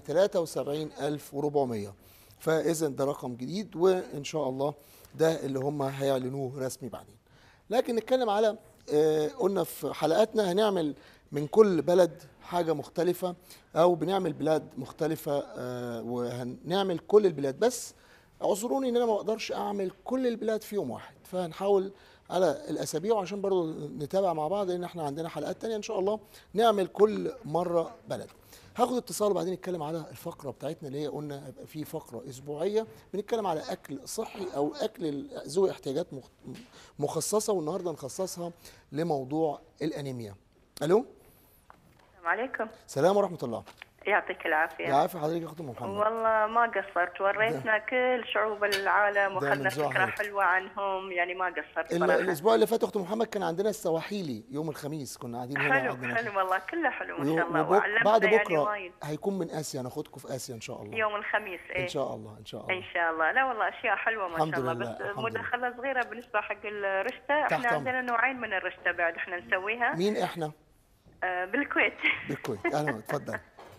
73400 فاذا ده رقم جديد وان شاء الله ده اللي هم هيعلنوه رسمي بعدين لكن نتكلم على آه، قلنا في حلقاتنا هنعمل من كل بلد حاجة مختلفة أو بنعمل بلاد مختلفة آه، وهنعمل كل البلاد بس اعذروني إن أنا ما بقدرش أعمل كل البلاد في يوم واحد فهنحاول على الأسابيع وعشان برضو نتابع مع بعض لأن احنا عندنا حلقات تانية إن شاء الله نعمل كل مرة بلد هاخد اتصال وبعدين نتكلم على الفقرة بتاعتنا اللي هي قلنا هيبقى في فقرة أسبوعية بنتكلم على أكل صحي أو أكل ذوي احتياجات مخ- مخصصة والنهاردة نخصصها لموضوع الأنيميا ألو السلام عليكم سلام ورحمة الله يعطيك العافية يعافي حضرتك يا أخت أم محمد والله ما قصرت وريتنا كل شعوب العالم ده واخذنا من ذوق فكرة حضرتك. حلوة عنهم يعني ما قصرت ال- صراحة الأسبوع اللي فات أخت محمد كان عندنا السواحيلي يوم الخميس كنا قاعدين هنا حلو قعدنا حلو والله كله حلو ما شاء الله وبك وعلمنا بعد يعني بكرة وايد هيكون من آسيا ناخدكم في آسيا إن شاء الله يوم الخميس ايه إن شاء الله إن شاء الله ان شاء الله لا والله اشياء حلوه ما الحمد شاء الله لله، بس الحمد لله. مداخله صغيره بالنسبه حق الرشته تحت احنا أمرك. عندنا نوعين من الرشته بعد احنا نسويها مين إحنا؟ آه، بالكويت بالكويت أهلا اتفضل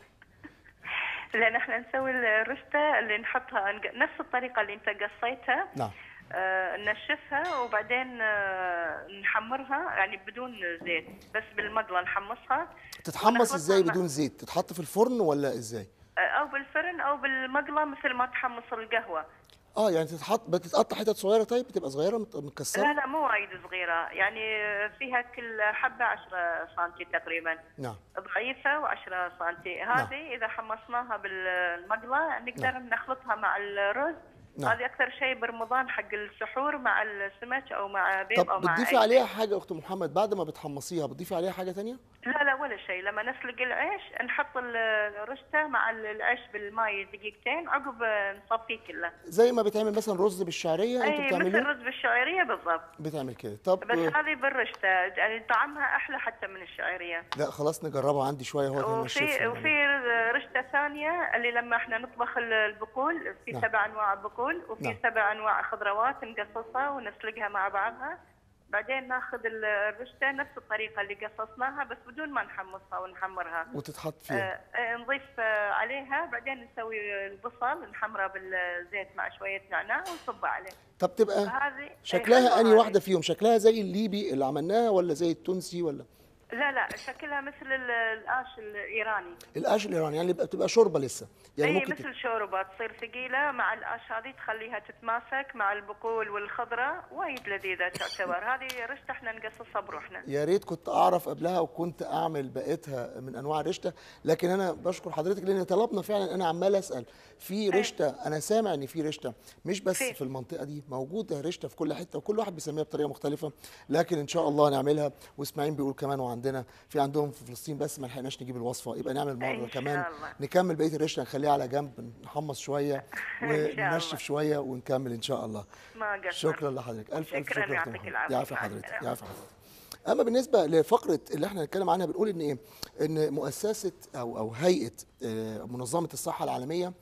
لان احنا نسوي الرشته اللي نحطها نق- نفس الطريقه اللي انت قصيتها نعم آه، ننشفها وبعدين آه، نحمرها يعني بدون زيت بس بالمقله نحمصها تتحمص ونخلطها إزاي مع- بدون زيت؟ تتحط في الفرن ولا إزاي؟ آه، او بالفرن او بالمقله مثل ما تحمص القهوه اه يعني تتحط بتتقطع حتت صغيره طيب بتبقى صغيره مت- متكسره لا لا مو وايد صغيره يعني فيها كل حبه 10 سم تقريبا نعم ضعيفه و10 سم هذه اذا حمصناها بالمقله نقدر نخلطها مع الرز نعم. هذه اكثر شيء برمضان حق السحور مع السمك او مع بيض او طب مع بتضيفي أي عليها شيء. حاجه اخت محمد بعد ما بتحمصيها بتضيفي عليها حاجه تانية لا لا ولا شيء لما نسلق العيش نحط ال- الرشته مع العيش بالماء دقيقتين عقب نصفيه كله زي ما بتعمل مثلا رز بالشعريه انتوا اي مثل بتعملوه الرز بالشعيريه بالضبط بتعمل كده طب بس هذه بالرشته يعني طعمها احلى حتى من الشعيريه لا خلاص نجربها عندي شويه هو كان وفي الشيف وفي رشته ثانيه اللي لما احنا نطبخ ال- البقول في نعم. سبع انواع بقول وفي نعم. سبع انواع خضروات نقصصها ونسلقها مع بعضها بعدين ناخذ ال- الرشته نفس الطريقه اللي قصصناها بس بدون ما نحمصها ونحمرها وتتحط فيها آه، آه، نضيف آه، عليها بعدين نسوي البصل نحمره بالزيت مع شويه نعناع ونصبه عليه طب تبقى هذه شكلها حلوة انهي هذه. واحده فيهم شكلها زي الليبي اللي عملناها ولا زي التونسي ولا لا لا شكلها مثل ال- القاش الايراني القش الايراني يعني بتبقى بتبقى شوربه لسه يعني اي ممكن مثل شوربه تصير ثقيله مع القش هذه تخليها تتماسك مع البقول والخضره وايد لذيذه تعتبر هذه رشته احنا نقصصها بروحنا يا ريت كنت اعرف قبلها وكنت اعمل بقيتها من انواع الرشته لكن انا بشكر حضرتك لان طلبنا فعلا انا عمال اسال في رشته انا سامع ان في رشته مش بس في. في المنطقه دي موجوده رشته في كل حته وكل واحد بيسميها بطريقه مختلفه لكن ان شاء الله نعملها واسماعيل بيقول كمان وعندنا في عندهم في فلسطين بس ما لحقناش نجيب الوصفه يبقى نعمل مره إن شاء كمان الله. نكمل بقيه الرشته نخليها على جنب نحمص شويه إن شاء الله. وننشف شويه ونكمل ان شاء الله ما قصر شكرا لحضرتك الف الف شكراً، شكر يعطيك يا العافية. يعافي مع حضرتك السلامة. يعافي حضرتك اما بالنسبه لفقره اللي احنا هنتكلم عنها بنقول ان ايه ان مؤسسه او او هيئه آه، منظمه الصحه العالميه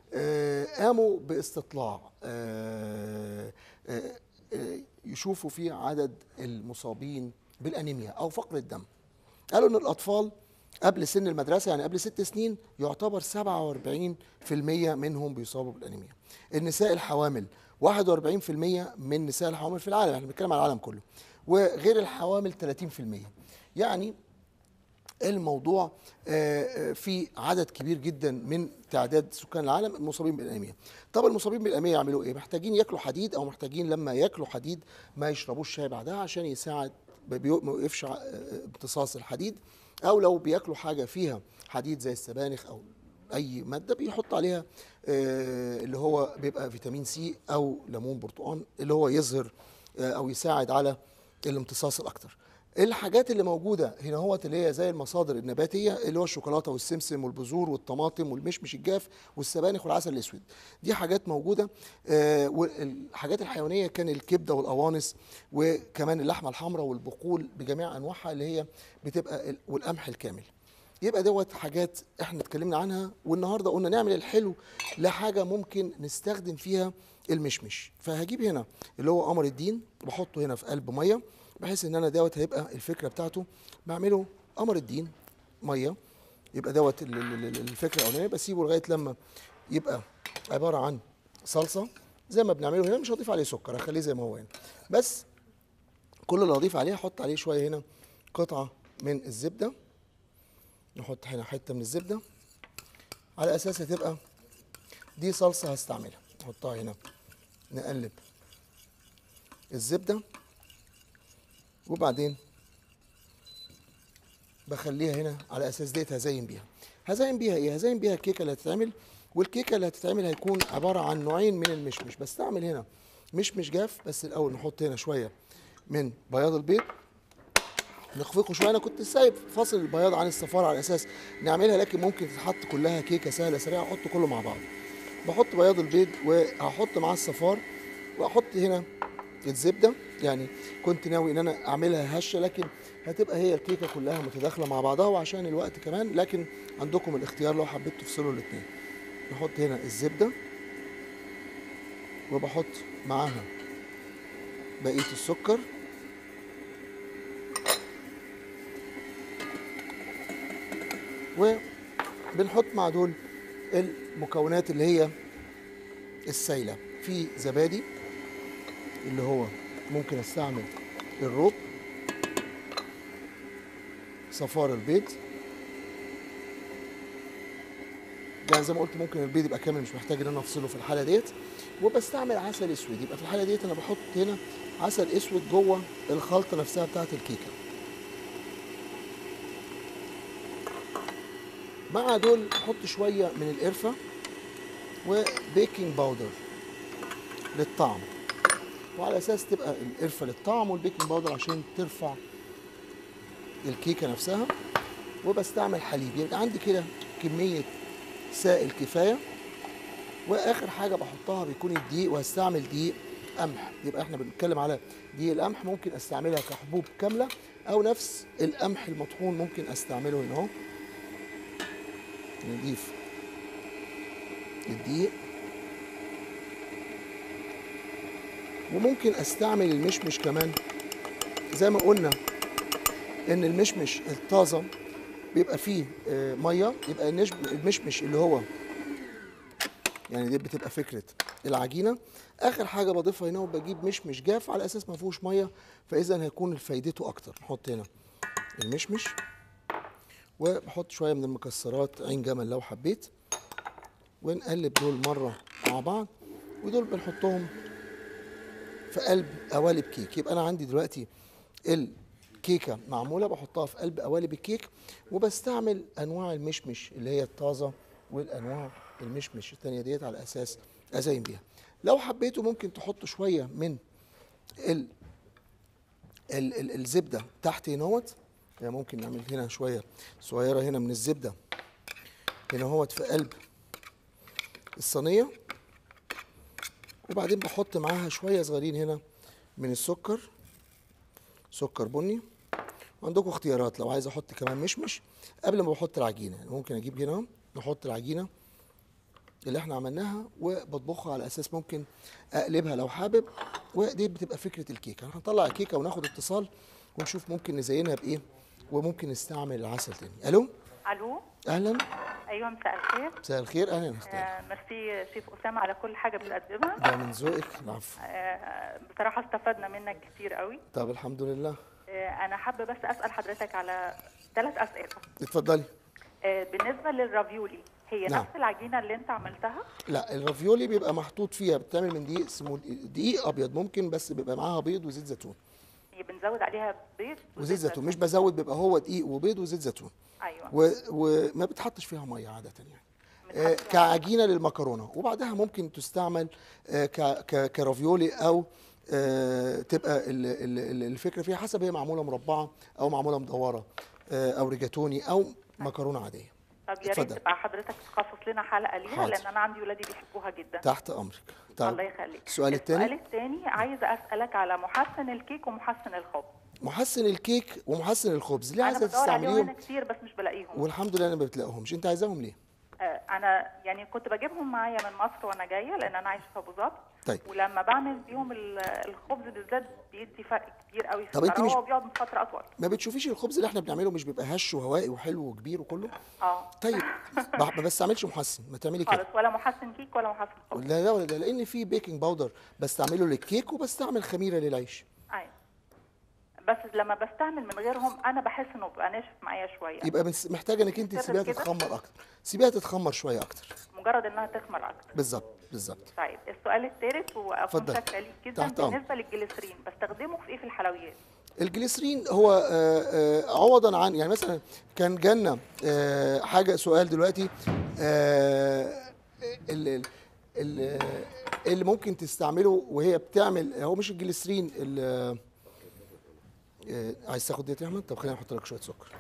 آه، قاموا باستطلاع آه، آه، آه، يشوفوا فيه عدد المصابين بالانيميا او فقر الدم قالوا ان الاطفال قبل سن المدرسه يعني قبل ست سنين يعتبر 47% منهم بيصابوا بالانيميا النساء الحوامل 41% من نساء الحوامل في العالم احنا بنتكلم على العالم كله وغير الحوامل 30% يعني الموضوع آه، آه، في عدد كبير جدا من تعداد سكان العالم المصابين بالانيميا طب المصابين بالانيميا يعملوا ايه محتاجين ياكلوا حديد او محتاجين لما ياكلوا حديد ما يشربوش شاي بعدها عشان يساعد ما بيو- ما يوقفش ع- آه، امتصاص الحديد او لو بياكلوا حاجه فيها حديد زي السبانخ او اي ماده بيحط عليها آه، اللي هو بيبقى فيتامين سي او ليمون برتقان اللي هو يظهر آه، او يساعد على الامتصاص الاكتر الحاجات اللي موجوده هنا هو اللي هي زي المصادر النباتيه اللي هو الشوكولاته والسمسم والبذور والطماطم والمشمش الجاف والسبانخ والعسل الاسود دي حاجات موجوده آه والحاجات الحيوانيه كان الكبده والقوانص وكمان اللحمه الحمراء والبقول بجميع انواعها اللي هي بتبقى ال- والقمح الكامل يبقى دوت حاجات احنا اتكلمنا عنها والنهارده قلنا نعمل الحلو لحاجه ممكن نستخدم فيها المشمش فهجيب هنا اللي هو قمر الدين بحطه هنا في قلب ميه بحيث ان انا دوت هيبقى الفكره بتاعته بعمله قمر الدين ميه يبقى دوت ال- ال- ال- الفكره الاولانيه بسيبه لغايه لما يبقى عباره عن صلصه زي ما بنعمله هنا مش هضيف عليه سكر هخليه زي ما هو هنا بس كل اللي هضيف عليه احط عليه شويه هنا قطعه من الزبده نحط هنا حته من الزبده على اساس هتبقى دي صلصه هستعملها نحطها هنا نقلب الزبده وبعدين بخليها هنا على اساس ديت هزين بيها هزين بيها ايه هزين بيها الكيكه اللي هتتعمل والكيكه اللي هتتعمل هيكون عباره عن نوعين من المشمش بستعمل هنا مشمش جاف بس الاول نحط هنا شويه من بياض البيض نخفقه شويه انا كنت سايب فاصل البياض عن الصفار على اساس نعملها لكن ممكن تتحط كلها كيكه سهله سريعه احط كله مع بعض بحط بياض البيض وهحط معاه الصفار واحط هنا الزبده يعني كنت ناوي ان انا اعملها هشه لكن هتبقى هي الكيكه كلها متداخله مع بعضها وعشان الوقت كمان لكن عندكم الاختيار لو حبيت تفصلوا الاثنين نحط هنا الزبده وبحط معاها بقيه السكر وبنحط مع دول المكونات اللي هي السايله في زبادي اللي هو ممكن استعمل الروب صفار البيض يعني زي ما قلت ممكن البيض يبقى كامل مش محتاج ان انا افصله في الحاله ديت وبستعمل عسل اسود يبقى في الحاله ديت انا بحط هنا عسل اسود جوه الخلطه نفسها بتاعت الكيكه مع دول احط شويه من القرفه وبيكنج باودر للطعم وعلى اساس تبقى القرفه للطعم والبيكنج باودر عشان ترفع الكيكه نفسها وبستعمل حليب يبقى عندي كده كميه سائل كفايه واخر حاجه بحطها بيكون الدقيق وهستعمل دقيق قمح يبقى احنا بنتكلم على دقيق القمح ممكن استعملها كحبوب كامله او نفس القمح المطحون ممكن استعمله هنا اهو نضيف الدقيق وممكن استعمل المشمش كمان زي ما قلنا ان المشمش الطازه بيبقى فيه آه، ميه يبقى النشب- المشمش اللي هو يعني دي بتبقى فكره العجينه اخر حاجه بضيفها هنا وبجيب مشمش جاف على اساس ما فيهوش ميه فاذا هيكون فايدته اكتر نحط هنا المشمش وبحط شويه من المكسرات عين جمل لو حبيت ونقلب دول مره مع بعض ودول بنحطهم في قلب قوالب كيك يبقى انا عندي دلوقتي الكيكه معموله بحطها في قلب قوالب الكيك وبستعمل انواع المشمش اللي هي الطازه والانواع المشمش التانية ديت على اساس ازين بيها لو حبيتوا ممكن تحطوا شويه من ال ال ال الزبده تحت هنوت يعني ممكن نعمل هنا شويه صغيره هنا من الزبده هنا هوت في قلب الصينيه وبعدين بحط معاها شويه صغيرين هنا من السكر سكر بني وعندكم اختيارات لو عايز احط كمان مشمش قبل ما بحط العجينه يعني ممكن اجيب هنا نحط العجينه اللي احنا عملناها وبطبخها على اساس ممكن اقلبها لو حابب ودي بتبقى فكره الكيكه هنطلع الكيكه وناخد اتصال ونشوف ممكن نزينها بايه وممكن نستعمل العسل تاني الو الو اهلا ايوه مساء الخير مساء الخير اهلا يا أستاذ. آه ميرسي شيف اسامه على كل حاجه بتقدمها ده من ذوقك العفو آه بصراحه استفدنا منك كتير قوي طب الحمد لله آه انا حابه بس اسال حضرتك على ثلاث اسئله اتفضلي آه بالنسبه للرافيولي هي نعم. نفس العجينه اللي انت عملتها لا الرافيولي بيبقى محطوط فيها بتعمل من دقيق اسمه دقيق ابيض ممكن بس بيبقى معاها بيض وزيت زيتون هي بنزود عليها بيض وزيت زيتون مش بزود بيبقى هو دقيق وبيض وزيت زيتون ايوه و... وما بتحطش فيها ميه عاده يعني آه كعجينه للمكرونه وبعدها ممكن تستعمل آه ك... ك... كرافيولي او آه تبقى ال... ال... ال- الفكره فيها حسب هي معموله مربعه او معموله مدوره آه او ريجاتوني او مكرونه عاديه طب يا ريت اتفضل. تبقى حضرتك تخصص لنا حلقه ليها حاضر. لان انا عندي ولادي بيحبوها جدا تحت امرك طيب الله يخليك السؤال السؤال الثاني الثاني عايزه اسالك على محسن الكيك ومحسن الخبز محسن الكيك ومحسن الخبز ليه انا عايزه بدور عليهم تستعمليهم هنا كتير بس مش بلاقيهم والحمد لله انا ما بتلاقيهمش انت عايزاهم ليه آه، انا يعني كنت بجيبهم معايا من مصر وانا جايه لان انا عايشه في ابو ظبي طيب ولما بعمل بيهم ال- الخبز بالذات بيدي فرق كبير قوي في طب انت الطراوة مش- وبيقعد من فتره اطول ما بتشوفيش الخبز اللي احنا بنعمله مش بيبقى هش وهوائي وحلو وكبير وكله اه طيب ما ما بستعملش محسن ما تعملي خالص كده ولا محسن كيك ولا محسن خبز لا لا ولا ده لان في بيكنج باودر بستعمله للكيك وبستعمل خميره للعيش ايوه بس لما بستعمل من غيرهم انا بحس انه بيبقى ناشف معايا شويه يبقى بس- محتاجه انك انت سر تسيبيها كده؟ تتخمر اكتر سيبيها تتخمر شويه اكتر مجرد انها تخمر اكتر بالظبط بالظبط طيب السؤال الثالث واكون اتفضل. شاكره ليك جدا تحت أمرك. بالنسبه للجليسرين بستخدمه في ايه في الحلويات الجليسرين هو آه، آه، عوضا عن يعني مثلا كان جالنا آه، حاجه سؤال دلوقتي آه، ال- ال- اللي ممكن تستعمله وهي بتعمل هو مش الجليسرين ال- آه، عايز تاخد ديت يا احمد طب خلينا نحط لك شويه سكر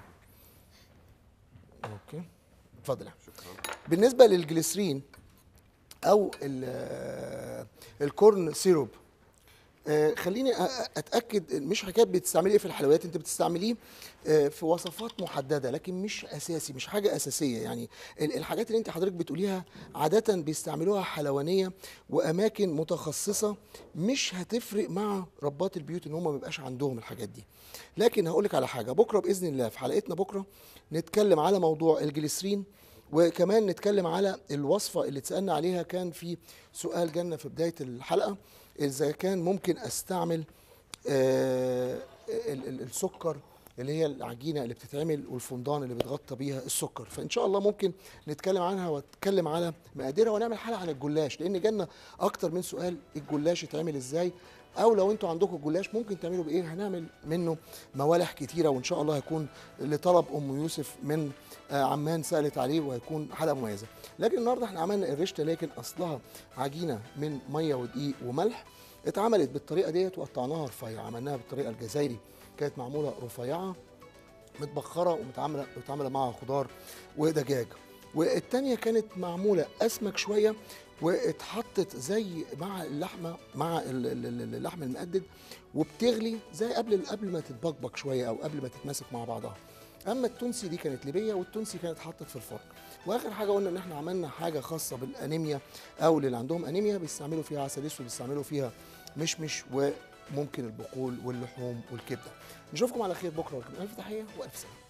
اوكي اتفضل يا أحمد. بالنسبه للجليسرين او ال- آه، الكورن سيروب آه، خليني أ- أ- اتاكد مش حكايه بتستعمليه في الحلويات انت بتستعمليه آه، في وصفات محدده لكن مش اساسي مش حاجه اساسيه يعني ال- الحاجات اللي انت حضرتك بتقوليها عاده بيستعملوها حلوانيه واماكن متخصصه مش هتفرق مع ربات البيوت ان هم ما بيبقاش عندهم الحاجات دي لكن هقول لك على حاجه بكره باذن الله في حلقتنا بكره نتكلم على موضوع الجليسرين وكمان نتكلم على الوصفه اللي اتسالنا عليها كان في سؤال جالنا في بدايه الحلقه اذا كان ممكن استعمل آه، ال- ال- السكر اللي هي العجينه اللي بتتعمل والفندان اللي بيتغطى بيها السكر فان شاء الله ممكن نتكلم عنها واتكلم على مقاديرها ونعمل حلقه عن الجلاش لان جالنا اكتر من سؤال الجلاش يتعمل ازاي او لو انتوا عندكم جلاش ممكن تعملوا بايه هنعمل منه موالح كتيره وان شاء الله هيكون لطلب ام يوسف من آه، عمان سالت عليه وهيكون حلقه مميزه لكن النهارده احنا عملنا الرشته لكن اصلها عجينه من ميه ودقيق وملح اتعملت بالطريقه ديت وقطعناها رفيع عملناها بالطريقه الجزائري كانت معموله رفيعه متبخره ومتعامله متعامله معها خضار ودجاج والتانية كانت معمولة أسمك شوية واتحطت زي مع اللحمة مع ال- ال- ال- اللحم المقدد وبتغلي زي قبل قبل ما تتبقبق شوية أو قبل ما تتماسك مع بعضها أما التونسي دي كانت ليبية والتونسي كانت حطت في الفرن واخر حاجه قلنا ان احنا عملنا حاجه خاصه بالانيميا او اللي عندهم انيميا بيستعملوا فيها عسل اسود بيستعملوا فيها مشمش وممكن البقول واللحوم والكبده نشوفكم على خير بكره ولكم الف تحيه والف سلامه